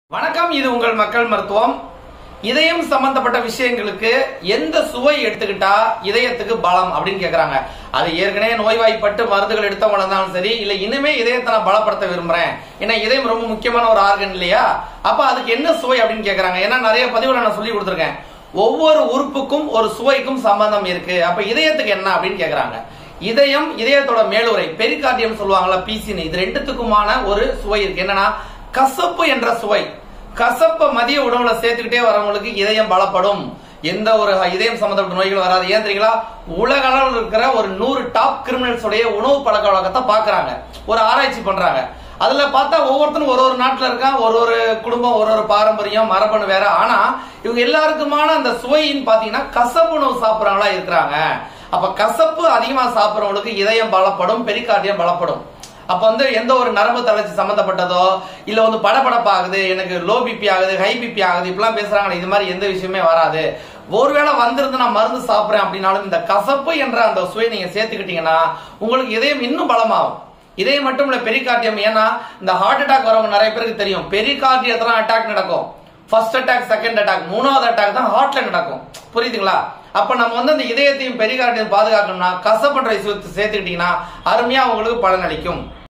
வணக்கம் இது உங்கள் மக்கள் மருத்துவம் இதயம் சம்பந்தப்பட்ட விஷயங்களுக்கு எந்த சுவை எடுத்துக்கிட்டா இதயத்துக்கு பலம் அப்படின்னு கேக்குறாங்க அது ஏற்கனவே நோய்வாய்ப்பட்டு மருந்துகள் எடுத்தவங்க இருந்தாலும் சரி இல்ல இனிமே இதயத்தை நான் பலப்படுத்த விரும்புறேன் ஏன்னா இதயம் ரொம்ப முக்கியமான ஒரு ஆர்கன் இல்லையா அப்ப அதுக்கு என்ன சுவை அப்படின்னு கேக்குறாங்க ஏன்னா நிறைய பதிவுல நான் சொல்லி கொடுத்துருக்கேன் ஒவ்வொரு உறுப்புக்கும் ஒரு சுவைக்கும் சம்பந்தம் இருக்கு அப்ப இதயத்துக்கு என்ன அப்படின்னு கேக்குறாங்க இதயம் இதயத்தோட மேலுறை பெரிகார்டியம் சொல்லுவாங்கல்ல பீசினி இது ரெண்டுத்துக்குமான ஒரு சுவை இருக்கு என்னன்னா கசப்பு என்ற சுவை கசப்பை மதிய உணவுல சேர்த்துக்கிட்டே வரவங்களுக்கு இதயம் பலப்படும் எந்த ஒரு இதயம் சம்பந்தப்பட்ட நோய்கள் வராது ஏன் தெரியுங்களா உலக அளவில் இருக்கிற ஒரு நூறு டாப் கிரிமினல்ஸ் உடைய உணவு பழக்க வழக்கத்தை பாக்குறாங்க ஒரு ஆராய்ச்சி பண்றாங்க அதுல பார்த்தா ஒவ்வொருத்தரும் ஒரு ஒரு நாட்டுல இருக்கான் ஒரு ஒரு குடும்பம் ஒரு ஒரு பாரம்பரியம் மரபணு வேற ஆனா இவங்க எல்லாருக்குமான அந்த சுவைன்னு பாத்தீங்கன்னா கசப்பு உணவு சாப்பிடறவங்களா இருக்கிறாங்க அப்ப கசப்பு அதிகமா சாப்பிடறவங்களுக்கு இதயம் பலப்படும் பெரிகார்டியம் பலப்படும் அப்ப வந்து எந்த ஒரு நரம்பு தளர்ச்சி சம்பந்தப்பட்டதோ இல்ல வந்து படபடப்பாகுது எனக்கு லோ பிபி ஆகுது ஹை பிபி ஆகுது இப்படிலாம் பேசுறாங்க இது மாதிரி எந்த விஷயமே வராது ஒருவேளை வந்திருந்து நான் மருந்து சாப்பிடுறேன் அப்படின்னாலும் இந்த கசப்பு என்ற அந்த சுவை நீங்க சேர்த்துக்கிட்டீங்கன்னா உங்களுக்கு இதயம் இன்னும் பலமாகும் இதயம் மட்டும் இல்ல பெரிகார்டியம் ஏன்னா இந்த ஹார்ட் அட்டாக் வரவங்க நிறைய பேருக்கு தெரியும் பெரிகார்டியத்துல அட்டாக் நடக்கும் ஃபர்ஸ்ட் அட்டாக் செகண்ட் அட்டாக் மூணாவது அட்டாக் தான் ஹார்ட்ல நடக்கும் புரியுதுங்களா அப்ப நம்ம வந்து அந்த இதயத்தையும் பெரிகார்டியம் பாதுகாக்கணும்னா கசப்பன்ற விஷயத்தை சேர்த்துக்கிட்டீங்கன்னா அருமையா உங்களுக்கு பலனளிக்கும்